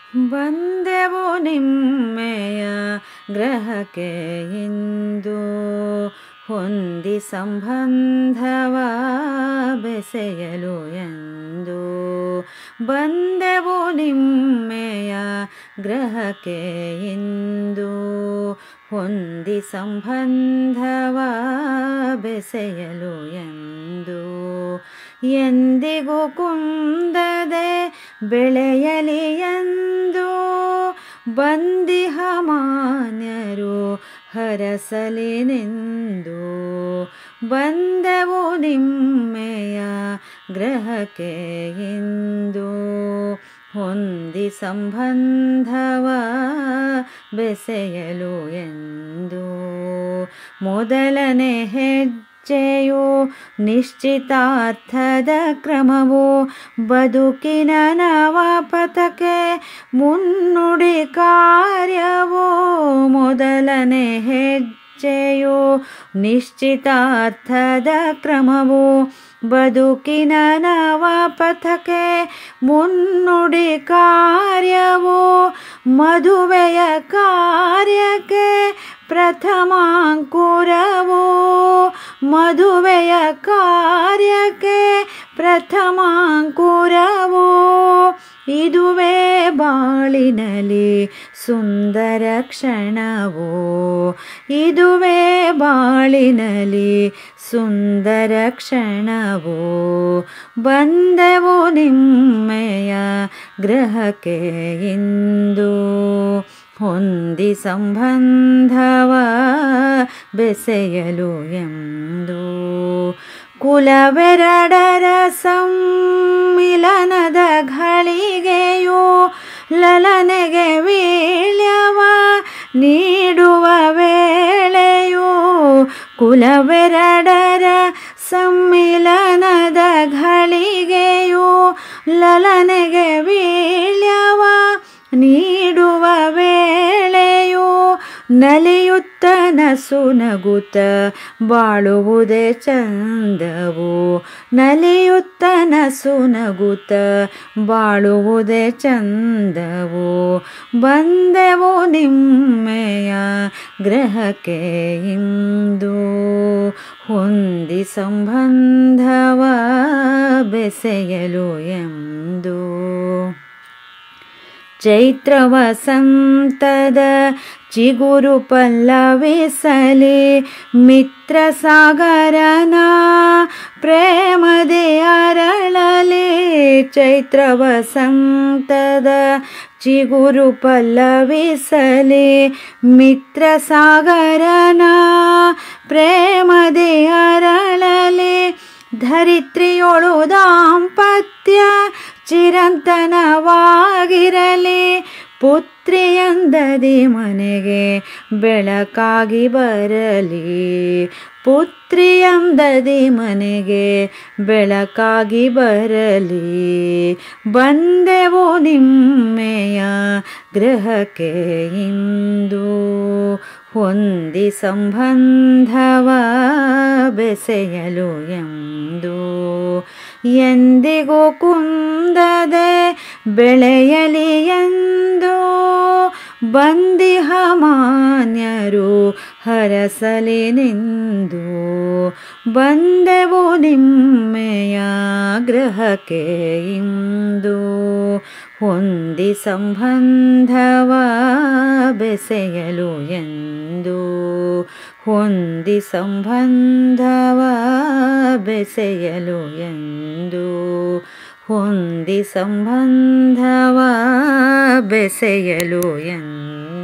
ಬಂದೆವು ನಿಮ್ಮೆಯ ಗ್ರಹಕ್ಕೆ ಇಂದು ಹೊಂದಿ ಸಂಬಂಧವ ಬೆಸೆಯಲು ಎಂದು ಬಂದೆವು ನಿಮ್ಮೆಯ ಗ್ರಹಕ್ಕೆ ಇಂದು ಹೊಂದಿ ಸಂಬಂಧವ ಬೆಸೆಯಲು ಎಂದು ಎಂದಿಗೂ ಕುಂದದೆ ಬೆಳೆಯಲಿ ಎಂದು ಬಂದಿಹ ಮಾನ್ಯರು ಹರಸಲಿನೆಂದು ಬಂದೆವು ನಿಮ್ಮೆಯ ಗ್ರಹಕ್ಕೆ ಇಂದು ಹೊಂದಿ ಸಂಬಂಧವ ಬೆಸೆಯಲು ಎಂದು ಮೊದಲನೇ ಹೆಜ್ಜೆಯು ನಿಶ್ಚಿತಾರ್ಥದ ಕ್ರಮವು ಬದುಕಿನ ನವಪಥಕ್ಕೆ ಮುನ್ನುಡಿ ಕಾರ್ಯವು ಮೊದಲನೇ ಹೆಜ್ಜೆಯು ನಿಶ್ಚಿತಾರ್ಥದ ಕ್ರಮವು ಬದುಕಿನ ನವಪಥಕ್ಕೆ ಮುನ್ನುಡಿ ಕಾರ್ಯವು ಮದುವೆಯ ಕಾರ್ಯಕ್ಕೆ ಪ್ರಥಮಾಂಕುರವು ಮದುವೆಯ ಕಾರ್ಯಕ್ಕೆ ಪ್ರಥಮಾಂಕುರವು ಇದುವೇ ಬಾಳಿನಲಿ ಸುಂದರ ಕ್ಷಣವು ಇದುವೇ ಬಾಳಿನಲಿ ಸುಂದರ ಕ್ಷಣವು ಬಂದೆವು ನಿಮ್ಮೆಯ ಗ್ರಹಕ್ಕೆ ಇಂದು ಹೊಂದಿ ಸಂಬಂಧವ ಬೆಸೆಯಲು ಎಂದು ಕುಲವೆರಡರ ಸಮ್ಮಿಲನದ ಘಳಿಗೆಯು ಲಲನೆಗೆ ವೀಳ್ಯವ ನೀಡುವ ವೇಳೆಯು ಕುಲವೆರಡರ ಸಮ್ಮಿಲನದ ಘಳಿಗೆಯು ಲಲನೆಗೆ ವೀಳ್ಯವ ನೀಡುವ ವೇಳೆಯು ನಲಿಯುತ್ತ ನಸುನಗುತ್ತ ಬಾಳುವುದೇ ಚಂದವು ನಲಿಯುತ್ತ ನಸುನಗುತ್ತ ಬಾಳುವುದೇ ಚಂದವು ಬಂದೆವು ನಿಮ್ಮೆಯ ಗ್ರಹಕ್ಕೆ ಇಂದು ಹೊಂದಿ ಸಂಬಂಧವ ಬೆಸೆಯಲು ಎಂದು ಚೈತ್ರ ವಸಂತದ ಚಿಗುರು ಪಲ್ಲವಿಸಲಿ ಮಿತ್ರ ಸಾಗರನ ಪ್ರೇಮದೆ ಅರಳಲಿ ಚೈತ್ರ ವಸಂತದ ಚಿಗುರು ಪಲ್ಲವಿಸಲಿ ಮಿತ್ರ ಸಾಗರನ ಪ್ರೇಮದೆ ಅರಳಲಿ ಧರಿತ್ರಿಯೊಳು ದಾಂಪತ್ಯ ಚಿರಂತನವಾಗಿರಲಿ ಪುತ್ರಿಯಂದದಿ ಮನೆಗೆ ಬೆಳಕಾಗಿ ಬರಲಿ ಪುತ್ರಿಯಂದದಿ ಮನೆಗೆ ಬೆಳಕಾಗಿ ಬರಲಿ ಬಂದೆವು ನಿಮ್ಮೆಯ ಗ್ರಹಕ್ಕೆ ಇಂದು ಹೊಂದಿ ಸಂಬಂಧವ ಬೆಸೆಯಲು ಎಂದು ಎಂದಿಗೂ ಕುಂದದೆ ಬೆಳೆಯಲಿ ಎಂದು ಬಂದಿಹ ಮಾನ್ಯರು ಹರಸಲಿನೆಂದು ಬಂದೆವು ನಿಮ್ಮೆಯ ಗ್ರಹಕ್ಕೆ ಇಂದು ಹೊಂದಿ ಸಂಬಂಧವ ಬೆಸೆಯಲು ಎಂದು ಹೊಂದಿ ಸಂಬಂಧವ ಬೆಸೆಯಲು ಎಂದು ಹೊಂದಿ ಸಂಬಂಧವ ಬೆಸೆಯಲು ಎಂದು